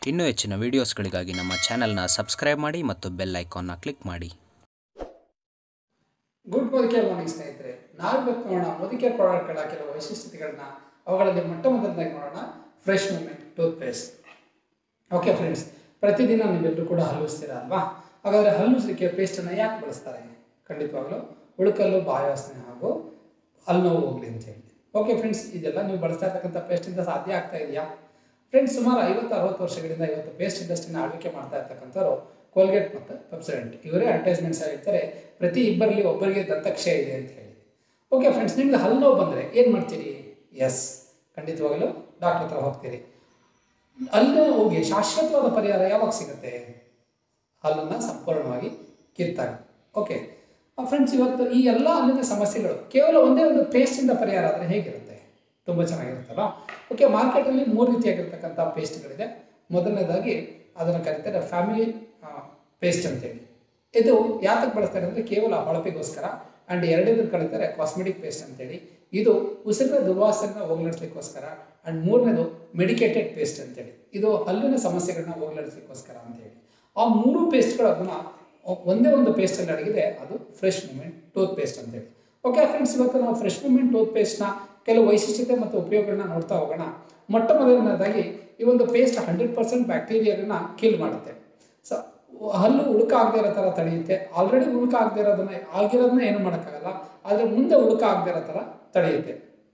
ಇನ್ನೂ ಹೆಚ್ಚಿನ ವೀಡಿಯೋಸ್ಗಳಿಗಾಗಿ ನಮ್ಮ ಚಾನೆಲ್ನ ಸಬ್ಸ್ಕ್ರೈಬ್ ಮಾಡಿ ಮತ್ತು ಬೆಲ್ ಐಕಾನ್ನ ಕ್ಲಿಕ್ ಮಾಡಿ ಗುಡ್ ಬದುಕೆ ಮಾರ್ನಿಂಗ್ ಸ್ನೇಹಿತರೆ ನಾವು ಇವತ್ತು ನೋಡೋಣ ಮುದಿಕೆ ಪ್ರಾಡಕ್ಟ್ಗಳ ಕೆಲವು ವೈಶಿಷ್ಟ್ಯತೆಗಳನ್ನ ಅವುಗಳಲ್ಲಿ ಮೊಟ್ಟ ಮೊದಲನೇದಾಗಿ ನೋಡೋಣ Fresh Moment toothpaste okay friends ಪ್ರತಿದಿನ ನೀವೆಲ್ಲರೂ ಕೂಡ ಹಲ್ಲುಸ್ತೀರಾ ಅಲ್ವಾ ಹಾಗಾದರೆ ಹಲ್ಲುಸ್ಲಿಕ್ಕೆ ಪೇಸ್ಟನ್ನು ಯಾಕೆ ಬಳಸ್ತಾರೆ ಖಂಡಿತವಾಗ್ಲೂ ಉಳುಕಲ್ಲು ಬಾಯವಾಸನೆ ಹಾಗೂ ಹಲ್ಲು ನೋವು ಹೋಗ್ಲಿ ಅಂತ ಹೇಳಿ ಓಕೆ ಫ್ರೆಂಡ್ಸ್ ಇದೆಲ್ಲ ನೀವು ಬಳಸ್ತಾ ಇರ್ತಕ್ಕಂಥ ಪೇಸ್ಟಿಂದ ಸಾಧ್ಯ ಆಗ್ತಾ ಇದೆಯಾ ಫ್ರೆಂಡ್ಸ್ ಸುಮಾರು ಐವತ್ತು ಅರವತ್ತು ವರ್ಷಗಳಿಂದ ಇವತ್ತು ಪೇಸ್ಟ್ ಇಂಡಸ್ಟ್ರಿನ ಆಳ್ವಿಕೆ ಮಾಡ್ತಾ ಇರ್ತಕ್ಕಂಥವ್ರು ಕೋಲ್ಗೇಟ್ ಮತ್ತು ಪೆಪ್ಸಡೆಂಟ್ ಇವರೇ ಅಡ್ವರ್ಟೈಸ್ಮೆಂಟ್ಸ್ ಆಗಿರ್ತಾರೆ ಪ್ರತಿ ಇಬ್ಬರಲ್ಲಿ ಒಬ್ಬರಿಗೆ ದಂತಕ್ಷಯ ಇದೆ ಅಂತ ಹೇಳಿ ಓಕೆ ಫ್ರೆಂಡ್ಸ್ ನಿಮ್ಗೆ ಹಲ್ಲು ನೋವು ಬಂದರೆ ಏನು ಮಾಡ್ತೀರಿ ಎಸ್ ಖಂಡಿತವಾಗಲೂ ಡಾಕ್ಟರ್ ಹತ್ರ ಹೋಗ್ತೀರಿ ಹಲ್ಲು ನೋವಿಗೆ ಶಾಶ್ವತವಾದ ಪರಿಹಾರ ಯಾವಾಗ ಸಿಗುತ್ತೆ ಹಲ್ಲನ್ನು ಸಂಪೂರ್ಣವಾಗಿ ಕಿತ್ತಾಗ ಓಕೆ ಫ್ರೆಂಡ್ಸ್ ಇವತ್ತು ಈ ಎಲ್ಲ ಹಲ್ಲಿನ ಸಮಸ್ಯೆಗಳು ಕೇವಲ ಒಂದೇ ಒಂದು ಪೇಸ್ಟಿಂದ ಪರಿಹಾರ ಆದರೆ ಹೇಗಿರುತ್ತೆ ತುಂಬ ಚೆನ್ನಾಗಿರುತ್ತಲ್ಲ ಓಕೆ ಮಾರ್ಕೆಟಲ್ಲಿ ಮೂರು ರೀತಿಯಾಗಿರ್ತಕ್ಕಂಥ ಪೇಸ್ಟ್ಗಳಿದೆ ಮೊದಲನೇದಾಗಿ ಅದನ್ನು ಕರೀತಾರೆ ಫ್ಯಾಮಿಲಿ ಪೇಸ್ಟ್ ಅಂತೇಳಿ ಇದು ಯಾತಕ್ಕೆ ಬಳಸ್ತಾರೆ ಅಂದರೆ ಕೇವಲ ಹೊಳಪಿಗೋಸ್ಕರ ಆ್ಯಂಡ್ ಎರಡನೇದನ್ನು ಕರೀತಾರೆ ಕಾಸ್ಮೆಟಿಕ್ ಪೇಸ್ಟ್ ಅಂತೇಳಿ ಇದು ಉಸಿರಿನ ದುರ್ವಾಸನ ಹೋಗ್ಲಾಡಿಸ್ಲಿಕ್ಕೋಸ್ಕರ ಆ್ಯಂಡ್ ಮೂರನೇದು ಮೆಡಿಕೇಟೆಡ್ ಪೇಸ್ಟ್ ಅಂತೇಳಿ ಇದು ಹಲ್ಲಿನ ಸಮಸ್ಯೆಗಳನ್ನ ಹೋಗ್ಲಾಡಿಸ್ಲಿಕ್ಕೋಸ್ಕರ ಅಂತೇಳಿ ಆ ಮೂರು ಪೇಸ್ಟ್ಗಳ ಗುಣ ಒಂದೇ ಒಂದು ಪೇಸ್ಟಲ್ಲಿ ಅಡಗಿದೆ ಅದು ಫ್ರೆಶ್ ಮೂಮೆಂಟ್ ಟೂತ್ ಪೇಸ್ಟ್ ಅಂತೇಳಿ ಓಕೆ ಫ್ರೆಂಡ್ಸ್ ಇವತ್ತು ನಾವು ಫ್ರೆಶ್ ಮೂಮೆಂಟ್ ಟೂತ್ ಪೇಸ್ಟ್ನ ಕೆಲವು ವೈಶಿಷ್ಟ್ಯತೆ ಮತ್ತು ಉಪಯೋಗಗಳನ್ನ ನೋಡ್ತಾ ಹೋಗೋಣ ಮೊಟ್ಟ ಮೊದಲನೇದಾಗಿ ಈ ಒಂದು ಪೇಸ್ಟ್ ಹಂಡ್ರೆಡ್ ಪರ್ಸೆಂಟ್ ಬ್ಯಾಕ್ಟೀರಿಯಾಗಳನ್ನ ಕಿಲ್ ಮಾಡುತ್ತೆ ಸೊ ಹಲ್ಲು ಉಳುಕ ಆಗದೆ ಇರೋ ಥರ ತಡೆಯುತ್ತೆ ಆಲ್ರೆಡಿ ಉಳುಕ ಆಗದೆ ಇರೋದನ್ನ ಆಗಿರೋದನ್ನ ಏನು ಮಾಡೋಕ್ಕಾಗಲ್ಲ ಆದರೆ ಮುಂದೆ ಉಳುಕ ಆಗದೆ ಇರೋ ಥರ ತಡೆಯುತ್ತೆ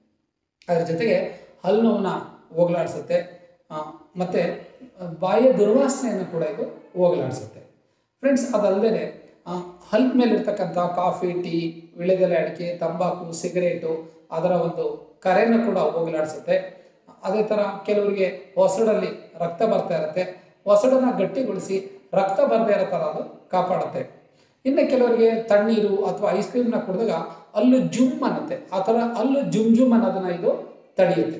ಅದರ ಜೊತೆಗೆ ಹಲ್ಲು ನೋವನ್ನ ಹೋಗಲಾಡಿಸುತ್ತೆ ಮತ್ತು ಬಾಯಿಯ ದುರ್ವಾಸನೆಯನ್ನು ಕೂಡ ಇದು ಹೋಗಲಾಡಿಸುತ್ತೆ ಫ್ರೆಂಡ್ಸ್ ಅದಲ್ಲದೆ ಹಲ್ ಮೇಲಿರ್ತಕ್ಕಂಥ ಕಾಫಿ ಟೀ ವಿಳೆದೆಲೆ ಅಡಿಕೆ ತಂಬಾಕು ಸಿಗರೇಟು ಅದರ ಒಂದು ಕರೆಯನ್ನು ಕೂಡ ಹೋಗಲಾಡಿಸುತ್ತೆ ಅದೇ ಥರ ಕೆಲವರಿಗೆ ಹೊಸಡಲ್ಲಿ ರಕ್ತ ಬರ್ತಾ ಇರುತ್ತೆ ಹೊಸಡನ್ನು ಗಟ್ಟಿಗೊಳಿಸಿ ರಕ್ತ ಬರದೇ ಇರೋ ಥರ ಅದು ಕಾಪಾಡುತ್ತೆ ಇನ್ನು ಕೆಲವರಿಗೆ ತಣ್ಣೀರು ಅಥವಾ ಐಸ್ ಕ್ರೀಮ್ನ ಕುಡಿದಾಗ ಅಲ್ಲು ಜುಮ್ ಅನ್ನತ್ತೆ ಆ ಥರ ಅಲ್ಲು ಜುಮ್ ಜುಮ್ ಅನ್ನೋದನ್ನ ಇದು ತಡೆಯುತ್ತೆ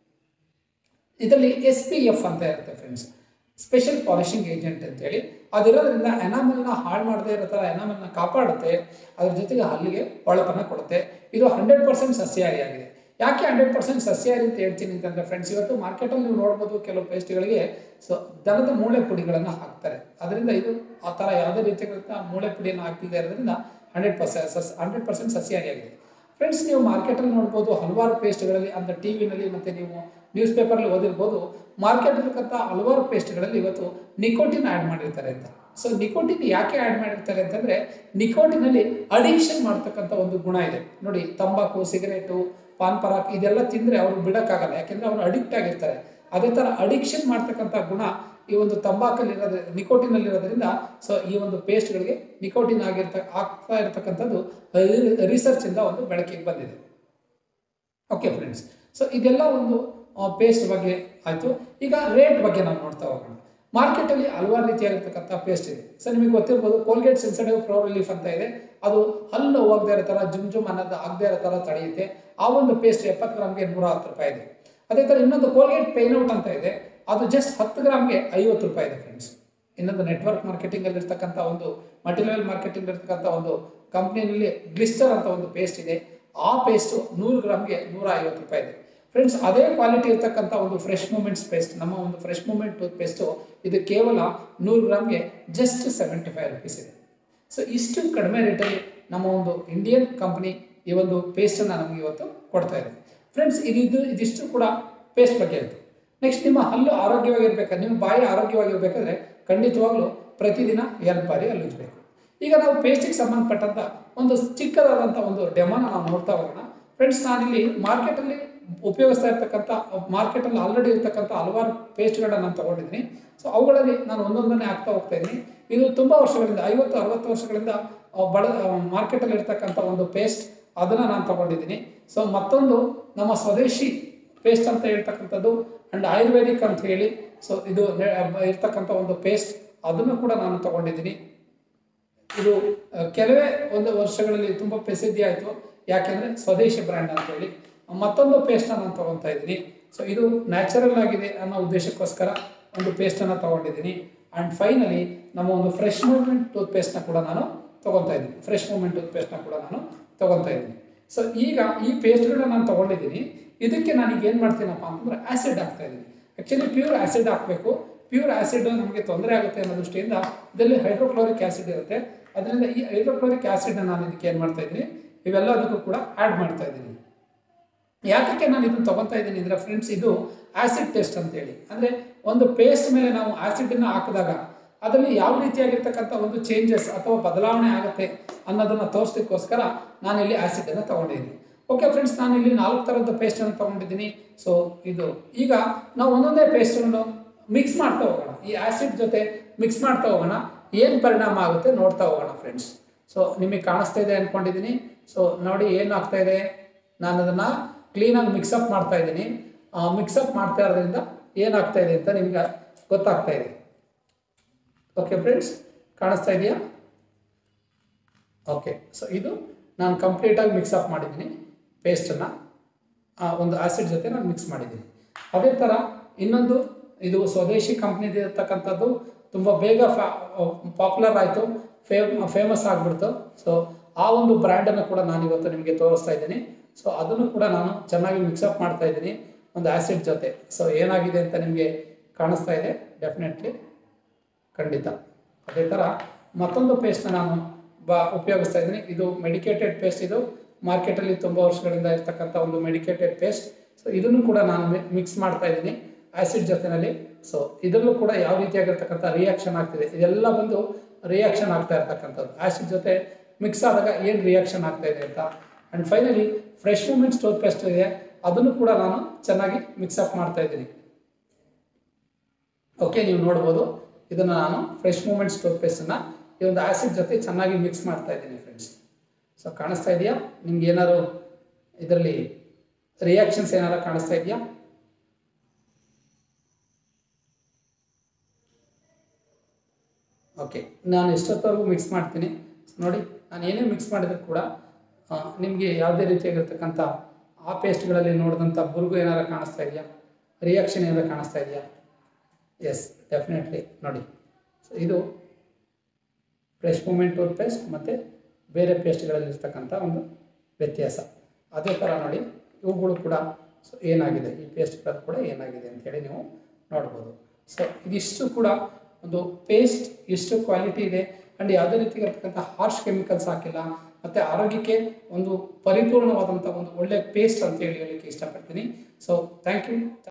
ಇದರಲ್ಲಿ ಎಸ್ ಪಿ ಎಫ್ ಅಂತ ಇರುತ್ತೆ ಫ್ರೆಂಡ್ಸ್ ಸ್ಪೆಷಲ್ ಪಾಲಿಶಿಂಗ್ ಏಜೆಂಟ್ ಅಂತೇಳಿ ಅದಿರೋದ್ರಿಂದ ಎನಾಮಲ್ನ ಹಾಳು ಮಾಡದೇ ಇರೋ ಥರ ಎನಾಮಲ್ನ ಕಾಪಾಡುತ್ತೆ ಅದ್ರ ಜೊತೆಗೆ ಹಲ್ಲಿಗೆ ಹೊಳಪನ್ನು ಕೊಡುತ್ತೆ ಇದು ಹಂಡ್ರೆಡ್ ಪರ್ಸೆಂಟ್ ಸಸ್ಯಾಹಾರಿ ಆಗಿದೆ ಯಾಕೆ ಹಂಡ್ರೆಡ್ ಪರ್ಸೆಂಟ್ ಸಸ್ಯಾಹಾರಿ ಅಂತ ಹೇಳ್ತೀನಿ ಅಂತಂದರೆ ಫ್ರೆಂಡ್ಸ್ ಇವತ್ತು ಮಾರ್ಕೆಟಲ್ಲಿ ನೀವು ನೋಡ್ಬೋದು ಕೆಲವು ಪೇಸ್ಟ್ಗಳಿಗೆ ಸೊ ದನದ ಮೂಳೆ ಪುಡಿಗಳನ್ನು ಹಾಕ್ತಾರೆ ಅದರಿಂದ ಇದು ಆ ಥರ ಯಾವುದೇ ರೀತಿಯಾದಂಥ ಮೂಳೆ ಪುಡಿಯನ್ನು ಹಾಕ್ತಿದೆ ಇರೋದ್ರಿಂದ ಹಂಡ್ರೆಡ್ ಪರ್ಸೆಂಟ್ ಸಸ್ ಹಂಡ್ರೆಡ್ ಪರ್ಸೆಂಟ್ ಸಸ್ಯಾಹಾರಿ ಆಗಿದೆ ಫ್ರೆಂಡ್ಸ್ ನೀವು ಮಾರ್ಕೆಟಲ್ಲಿ ನೋಡ್ಬೋದು ಹಲವಾರು ಪೇಸ್ಟ್ಗಳಲ್ಲಿ ಅಂತ ಟಿ ವಿನಲ್ಲಿ ಮತ್ತು ನೀವು ನ್ಯೂಸ್ ಪೇಪರಲ್ಲಿ ಓದಿರ್ಬೋದು ಮಾರ್ಕೆಟಲ್ಲಿರ್ತಕ್ಕಂಥ ಹಲವಾರು ಪೇಸ್ಟ್ಗಳಲ್ಲಿ ಇವತ್ತು ನಿಕೋಟಿನ್ ಆ್ಯಡ್ ಮಾಡಿರ್ತಾರೆ ಅಂತ ಸೊ ನಿಕೋಟಿನ್ ಯಾಕೆ ಆ್ಯಡ್ ಮಾಡಿರ್ತಾರೆ ಅಂತಂದರೆ ನಿಕೋಟಿನಲ್ಲಿ ಅಡಿಕ್ಷನ್ ಮಾಡ್ತಕ್ಕಂಥ ಒಂದು ಗುಣ ಇದೆ ನೋಡಿ ತಂಬಾಕು ಸಿಗರೇಟು ಪಾನ್ ಪರಾಕ್ ಇದೆಲ್ಲ ತಿಂದರೆ ಅವರು ಬಿಡೋಕ್ಕಾಗಲ್ಲ ಯಾಕೆಂದರೆ ಅವರು ಅಡಿಕ್ಟ್ ಆಗಿರ್ತಾರೆ ಅದೇ ಥರ ಅಡಿಕ್ಷನ್ ಮಾಡ್ತಕ್ಕಂಥ ಗುಣ ಈ ಒಂದು ತಂಬಾಕಲ್ಲಿ ಇರೋದ್ರ ನಿಕೋಟಿನಲ್ಲಿ ಇರೋದ್ರಿಂದ ಸೊ ಈ ಒಂದು ಪೇಸ್ಟ್ಗಳಿಗೆ ನಿಕೋಟಿನ್ ಆಗಿರ್ತ ಆಗ್ತಾ ಇರತಕ್ಕಂಥದ್ದು ರಿಸರ್ಚಿಂದ ಒಂದು ಬೆಳಕಿಗೆ ಬಂದಿದೆ ಓಕೆ ಫ್ರೆಂಡ್ಸ್ ಸೊ ಇದೆಲ್ಲ ಒಂದು ಪೇಸ್ಟ್ ಬಗ್ಗೆ ಆಯಿತು ಈಗ ರೇಟ್ ಬಗ್ಗೆ ನಾವು ನೋಡ್ತಾ ಹೋಗೋಣ ಮಾರ್ಕೆಟಲ್ಲಿ ಹಲವಾರು ರೀತಿಯಾಗಿರ್ತಕ್ಕಂಥ ಪೇಸ್ಟ್ ಇದೆ ಸೊ ನಿಮಗೆ ಗೊತ್ತಿರ್ಬೋದು ಕೋಲ್ಗೇಟ್ ಸೆನ್ಸಿಟಿವ್ ಪ್ರೋ ರಿಲೀಫ್ ಅಂತ ಇದೆ ಅದು ಹಲ್ಲು ಹೋಗದೇ ಇರೋ ಥರ ಜುಮ್ ಜುಮ್ ಅನ್ನೋದು ಆಗದೇ ಇರೋ ಥರ ತಡೆಯುತ್ತೆ ಆ ಒಂದು ಪೇಸ್ಟ್ ಎಪ್ಪತ್ತು ಗ್ರಾಮ್ಗೆ ನೂರ ಹತ್ತು ರೂಪಾಯಿ ಇದೆ ಅದೇ ಥರ ಇನ್ನೊಂದು ಕೋಲ್ಗೇಟ್ ಪೇನ್ಔಟ್ ಅಂತ ಇದೆ ಅದು ಜಸ್ಟ್ ಹತ್ತು ಗ್ರಾಮ್ಗೆ ಐವತ್ತು ರೂಪಾಯಿ ಇದೆ ಫ್ರೆಂಡ್ಸ್ ಇನ್ನೊಂದು ನೆಟ್ವರ್ಕ್ ಮಾರ್ಕೆಟಿಂಗಲ್ಲಿ ಇರ್ತಕ್ಕಂಥ ಒಂದು ಮಲ್ಟಿಲೆವೆಲ್ ಮಾರ್ಕೆಟಿಂಗ್ ಇರ್ತಕ್ಕಂಥ ಒಂದು ಕಂಪ್ನಿಯಲ್ಲಿ ಗ್ಲಿಸ್ಟರ್ ಅಂತ ಒಂದು ಪೇಸ್ಟ್ ಇದೆ ಆ ಪೇಸ್ಟು ನೂರು ಗ್ರಾಮ್ಗೆ ನೂರ ಐವತ್ತು ರೂಪಾಯಿ ಇದೆ ಫ್ರೆಂಡ್ಸ್ ಅದೇ ಕ್ವಾಲಿಟಿ ಇರ್ತಕ್ಕಂಥ ಒಂದು ಫ್ರೆಶ್ ಮೂಮೆಂಟ್ಸ್ ಪೇಸ್ಟ್ ನಮ್ಮ ಒಂದು ಫ್ರೆಶ್ ಮೂಮೆಂಟ್ ಟೂತ್ ಪೇಸ್ಟು ಇದು ಕೇವಲ ನೂರು ಗ್ರಾಮ್ಗೆ ಜಸ್ಟ್ ಸೆವೆಂಟಿ ಫೈವ್ ರುಪೀಸ್ ಇದೆ ಸೊ ಇಷ್ಟು ಕಡಿಮೆ ರೇಟಲ್ಲಿ ನಮ್ಮ ಒಂದು ಇಂಡಿಯನ್ ಕಂಪ್ನಿ ಈ ಒಂದು ಪೇಸ್ಟನ್ನು ನಮಗೆ ಇವತ್ತು ಕೊಡ್ತಾ ಇದೆ ಫ್ರೆಂಡ್ಸ್ ಇದಿದ್ದು ಇದಿಷ್ಟು ಕೂಡ ಪೇಸ್ಟ್ ಬಗ್ಗೆ ಆಯಿತು ನೆಕ್ಸ್ಟ್ ನಿಮ್ಮ ಹಲ್ಲು ಆರೋಗ್ಯವಾಗಿರ್ಬೇಕಾದ್ರೆ ನಿಮ್ಮ ಬಾಯಿ ಆರೋಗ್ಯವಾಗಿರ್ಬೇಕಾದ್ರೆ ಖಂಡಿತವಾಗ್ಲೂ ಪ್ರತಿದಿನ ಎರಡು ಬಾರಿ ಹಲ್ಲು ಉಜ್ಬೇಕು ಈಗ ನಾವು ಪೇಸ್ಟಿಗೆ ಸಂಬಂಧಪಟ್ಟಂಥ ಒಂದು ಚಿಕ್ಕದಾದಂಥ ಒಂದು ಡೆಮೋನ ನಾವು ನೋಡ್ತಾ ಹೋಗೋಣ ಫ್ರೆಂಡ್ಸ್ ನಾನಿಲ್ಲಿ ಮಾರ್ಕೆಟಲ್ಲಿ ಉಪಯೋಗಿಸ್ತಾ ಇರ್ತಕ್ಕಂಥ ಮಾರ್ಕೆಟಲ್ಲಿ ಆಲ್ರೆಡಿ ಇರ್ತಕ್ಕಂಥ ಹಲವಾರು ಪೇಸ್ಟ್ಗಳನ್ನ ನಾನು ತೊಗೊಂಡಿದ್ದೀನಿ ಸೊ ಅವುಗಳಲ್ಲಿ ನಾನು ಒಂದೊಂದನ್ನೇ ಹಾಕ್ತಾ ಹೋಗ್ತಾ ಇದ್ದೀನಿ ಇದು ತುಂಬ ವರ್ಷಗಳಿಂದ ಐವತ್ತು ಅರವತ್ತು ವರ್ಷಗಳಿಂದ ಬಡ ಮಾರ್ಕೆಟಲ್ಲಿ ಇರ್ತಕ್ಕಂಥ ಒಂದು ಪೇಸ್ಟ್ ಅದನ್ನು ನಾನು ತೊಗೊಂಡಿದ್ದೀನಿ ಸೊ ಮತ್ತೊಂದು ನಮ್ಮ ಸ್ವದೇಶಿ ಪೇಸ್ಟ್ ಅಂತ ಹೇಳ್ತಕ್ಕಂಥದ್ದು ಆ್ಯಂಡ್ ಆಯುರ್ವೇದಿಕ್ ಅಂತ ಹೇಳಿ ಸೊ ಇದು ಇರ್ತಕ್ಕಂಥ ಒಂದು ಪೇಸ್ಟ್ ಅದನ್ನು ಕೂಡ ನಾನು ತೊಗೊಂಡಿದ್ದೀನಿ ಇದು ಕೆಲವೇ ಒಂದು ವರ್ಷಗಳಲ್ಲಿ ತುಂಬ ಪ್ರಸಿದ್ಧಿ ಆಯಿತು ಯಾಕೆಂದರೆ ಸ್ವದೇಶಿ ಬ್ರ್ಯಾಂಡ್ ಅಂತ ಹೇಳಿ ಮತ್ತೊಂದು ಪೇಸ್ಟನ್ನ ನಾನು ತೊಗೊತಾ ಇದ್ದೀನಿ ಸೊ ಇದು ನ್ಯಾಚುರಲ್ ಆಗಿದೆ ಅನ್ನೋ ಉದ್ದೇಶಕ್ಕೋಸ್ಕರ ಒಂದು ಪೇಸ್ಟನ್ನು ತೊಗೊಂಡಿದ್ದೀನಿ ಆ್ಯಂಡ್ ಫೈನಲಿ ನಮ್ಮ ಒಂದು ಫ್ರೆಶ್ ಮೂಮೆಂಟ್ ಟೂತ್ ಪೇಸ್ಟ್ನ ಕೂಡ ನಾನು ತೊಗೊತಾ ಇದ್ದೀನಿ ಫ್ರೆಶ್ ಮೂಮೆಂಟ್ ಟೂತ್ ಪೇಸ್ಟ್ನ ಕೂಡ ನಾನು ತೊಗೊತಾ ಇದ್ದೀನಿ ಸೊ ಈಗ ಈ ಪೇಸ್ಟ್ಗಳನ್ನ ನಾನು ತೊಗೊಂಡಿದ್ದೀನಿ ಇದಕ್ಕೆ ನಾನು ಈಗ ಏನು ಮಾಡ್ತೀನಪ್ಪ ಅಂತಂದ್ರೆ ಆ್ಯಸಿಡ್ ಹಾಕ್ತಾ ಇದ್ದೀನಿ ಆ್ಯಕ್ಚುಲಿ ಪ್ಯೂರ್ ಆ್ಯಸಿಡ್ ಹಾಕಬೇಕು ಪ್ಯೂರ್ ಆ್ಯಸಿಡ್ ನಮಗೆ ತೊಂದರೆ ಆಗುತ್ತೆ ಅನ್ನೋ ದೃಷ್ಟಿಯಿಂದ ಇದರಲ್ಲಿ ಹೈಡ್ರೋಕ್ಲೋರಿಕ್ ಆ್ಯಸಿಡ್ ಇರುತ್ತೆ ಅದರಿಂದ ಈ ಹೈಡ್ರೋಕ್ಲೋರಿಕ್ ಆ್ಯಸಿಡ್ನ ನಾನು ಇದಕ್ಕೆ ಏನು ಮಾಡ್ತಾ ಇದ್ದೀನಿ ಇವೆಲ್ಲದಕ್ಕೂ ಕೂಡ ಆ್ಯಡ್ ಮಾಡ್ತಾ ಇದ್ದೀನಿ ಯಾತಕ್ಕೆ ನಾನು ಇದನ್ನು ತಗೊತಾ ಇದ್ದೀನಿ ಅಂದರೆ ಫ್ರೆಂಡ್ಸ್ ಇದು ಆ್ಯಸಿಡ್ ಟೆಸ್ಟ್ ಅಂತೇಳಿ ಅಂದರೆ ಒಂದು ಪೇಸ್ಟ್ ಮೇಲೆ ನಾವು ಆ್ಯಸಿಡನ್ನು ಹಾಕಿದಾಗ ಅದರಲ್ಲಿ ಯಾವ ರೀತಿಯಾಗಿರ್ತಕ್ಕಂಥ ಒಂದು ಚೇಂಜಸ್ ಅಥವಾ ಬದಲಾವಣೆ ಆಗುತ್ತೆ ಅನ್ನೋದನ್ನು ತೋರಿಸ್ಲಿಕ್ಕೋಸ್ಕರ ನಾನಿಲ್ಲಿ ಆ್ಯಸಿಡನ್ನು ತೊಗೊಂಡಿದ್ದೀನಿ ಓಕೆ ಫ್ರೆಂಡ್ಸ್ ನಾನು ಇಲ್ಲಿ ನಾಲ್ಕು ಥರದ ಪೇಸ್ಟನ್ನು ತೊಗೊಂಡಿದ್ದೀನಿ ಸೊ ಇದು ಈಗ ನಾವು ಒಂದೊಂದೇ ಪೇಸ್ಟನ್ನು ಮಿಕ್ಸ್ ಮಾಡ್ತಾ ಹೋಗೋಣ ಈ ಆ್ಯಸಿಡ್ ಜೊತೆ ಮಿಕ್ಸ್ ಮಾಡ್ತಾ ಹೋಗೋಣ ಏನು ಪರಿಣಾಮ ಆಗುತ್ತೆ ನೋಡ್ತಾ ಹೋಗೋಣ ಫ್ರೆಂಡ್ಸ್ ಸೊ ನಿಮಗೆ ಕಾಣಿಸ್ತಾ ಇದೆ ಅಂದ್ಕೊಂಡಿದ್ದೀನಿ ಸೊ ನೋಡಿ ಏನು ಆಗ್ತಾ ಇದೆ ನಾನು ಅದನ್ನು ಕ್ಲೀನಾಗಿ ಮಿಕ್ಸಪ್ ಮಾಡ್ತಾ ಇದ್ದೀನಿ ಮಿಕ್ಸಪ್ ಮಾಡ್ತಾ ಇರೋದ್ರಿಂದ ಏನಾಗ್ತಾ ಇದೆ ಅಂತ ನಿಮ್ಗೆ ಗೊತ್ತಾಗ್ತಾ ಇದೆ ಓಕೆ ಫ್ರೆಂಡ್ಸ್ ಕಾಣಿಸ್ತಾ ಇದೆಯಾ ಓಕೆ ಸೊ ಇದು ನಾನು ಕಂಪ್ಲೀಟಾಗಿ ಮಿಕ್ಸಪ್ ಮಾಡಿದ್ದೀನಿ ಪೇಸ್ಟನ್ನು ಒಂದು ಆ್ಯಸಿಡ್ ಜೊತೆ ನಾನು ಮಿಕ್ಸ್ ಮಾಡಿದ್ದೀನಿ ಅದೇ ಥರ ಇನ್ನೊಂದು ಇದು ಸ್ವದೇಶಿ ಕಂಪ್ನಿದು ಇರ್ತಕ್ಕಂಥದ್ದು ತುಂಬ ಬೇಗ ಪಾಪ್ಯುಲರ್ ಆಯಿತು ಫೇಮ್ ಫೇಮಸ್ ಆಗಿಬಿಡ್ತು ಸೊ ಆ ಒಂದು ಬ್ರ್ಯಾಂಡನ್ನು ಕೂಡ ನಾನು ಇವತ್ತು ನಿಮಗೆ ತೋರಿಸ್ತಾ ಇದ್ದೀನಿ ಸೊ ಅದನ್ನು ಕೂಡ ನಾನು ಚೆನ್ನಾಗಿ ಮಿಕ್ಸಪ್ ಮಾಡ್ತಾ ಇದ್ದೀನಿ ಒಂದು ಆ್ಯಸಿಡ್ ಜೊತೆ ಸೊ ಏನಾಗಿದೆ ಅಂತ ನಿಮಗೆ ಕಾಣಿಸ್ತಾ ಇದೆ ಡೆಫಿನೆಟ್ಲಿ ಖಂಡಿತ ಅದೇ ಥರ ಮತ್ತೊಂದು ಪೇಸ್ಟ್ನ ನಾನು ಬಾ ಉಪಯೋಗಿಸ್ತಾ ಇದ್ದೀನಿ ಇದು ಮೆಡಿಕೇಟೆಡ್ ಪೇಸ್ಟ್ ಇದು ಮಾರ್ಕೆಟಲ್ಲಿ ತುಂಬ ವರ್ಷಗಳಿಂದ ಇರ್ತಕ್ಕಂಥ ಒಂದು ಮೆಡಿಕೇಟೆಡ್ ಪೇಸ್ಟ್ ಸೊ ಇದನ್ನು ಕೂಡ ನಾನು ಮಿಕ್ಸ್ ಮಾಡ್ತಾ ಇದ್ದೀನಿ ಆ್ಯಸಿಡ್ ಜೊತೆನಲ್ಲಿ ಸೊ ಇದರಲ್ಲೂ ಕೂಡ ಯಾವ ರೀತಿಯಾಗಿರ್ತಕ್ಕಂಥ ರಿಯಾಕ್ಷನ್ ಆಗ್ತಿದೆ ಇದೆಲ್ಲ ಬಂದು ರಿಯಾಕ್ಷನ್ ಆಗ್ತಾ ಇರ್ತಕ್ಕಂಥದ್ದು ಆ್ಯಸಿಡ್ ಜೊತೆ ಮಿಕ್ಸ್ ಆದಾಗ ಏನು ರಿಯಾಕ್ಷನ್ ಆಗ್ತಾ ಇದೆ ಅಂತ and finally Fresh Moment store paste ಇದೆ ಅದನ್ನು ಕೂಡ ನಾನು ಚೆನ್ನಾಗಿ ಮಿಕ್ಸಪ್ ಮಾಡ್ತಾ ಇದ್ದೀನಿ ಓಕೆ ನೀವು ನೋಡ್ಬೋದು ಇದನ್ನು ನಾನು ಫ್ರೆಶ್ ಮೂಮೆಂಟ್ ಸ್ಟೋರ್ ಪೇಸ್ಟನ್ನು ಈ ಒಂದು ಆ್ಯಸಿಡ್ ಜೊತೆ ಚೆನ್ನಾಗಿ ಮಿಕ್ಸ್ ಮಾಡ್ತಾ ಇದ್ದೀನಿ ಫ್ರೆಂಡ್ಸ್ ಸೊ ಕಾಣಿಸ್ತಾ ಇದೆಯಾ ನಿಮ್ಗೆ ಏನಾದ್ರು ಇದರಲ್ಲಿ ರಿಯಾಕ್ಷನ್ಸ್ ಏನಾರು ಕಾಣಿಸ್ತಾ ಇದೆಯಾ ಓಕೆ ನಾನು ಎಷ್ಟೊತ್ತವರೆಗೂ ಮಿಕ್ಸ್ ಮಾಡ್ತೀನಿ ನೋಡಿ ನಾನು ಏನೇ ಮಿಕ್ಸ್ ಮಾಡಿದ್ರು ಕೂಡ ನಿಮಗೆ ಯಾವುದೇ ರೀತಿಯಾಗಿರ್ತಕ್ಕಂಥ ಆ ಪೇಸ್ಟ್ಗಳಲ್ಲಿ ನೋಡಿದಂಥ ಬುರುಗು ಏನಾರು ಕಾಣಿಸ್ತಾ ಇದೆಯಾ ರಿಯಾಕ್ಷನ್ ಏನಾರು ಕಾಣಿಸ್ತಾ ಇದೆಯಾ ಎಸ್ ಡೆಫಿನೆಟ್ಲಿ ನೋಡಿ ಸೊ ಇದು ಫ್ರೆಶ್ ಮೂಮೆಂಟ್ ಟೂತ್ ಪೇಸ್ಟ್ ಮತ್ತು ಬೇರೆ ಪೇಸ್ಟ್ಗಳಲ್ಲಿರ್ತಕ್ಕಂಥ ಒಂದು ವ್ಯತ್ಯಾಸ ಅದೇ ಥರ ನೋಡಿ ಇವುಗಳು ಕೂಡ ಸೊ ಏನಾಗಿದೆ ಈ ಪೇಸ್ಟ್ಗಳು ಕೂಡ ಏನಾಗಿದೆ ಅಂತೇಳಿ ನೀವು ನೋಡ್ಬೋದು ಸೊ ಇದಿಷ್ಟು ಕೂಡ ಒಂದು ಪೇಸ್ಟ್ ಎಷ್ಟು ಕ್ವಾಲಿಟಿ ಇದೆ ಆ್ಯಂಡ್ ಯಾವುದೇ ರೀತಿಯಾಗಿರ್ತಕ್ಕಂಥ ಹಾರ್ಶ್ ಕೆಮಿಕಲ್ಸ್ ಹಾಕಿಲ್ಲ ಮತ್ತು ಆರೋಗ್ಯಕ್ಕೆ ಒಂದು ಪರಿಪೂರ್ಣವಾದಂಥ ಒಂದು ಒಳ್ಳೆ ಪೇಸ್ಟ್ ಅಂತ ಹೇಳಿ ಹೇಳಲಿಕ್ಕೆ ಇಷ್ಟಪಡ್ತೀನಿ ಸೊ ಥ್ಯಾಂಕ್ ಯು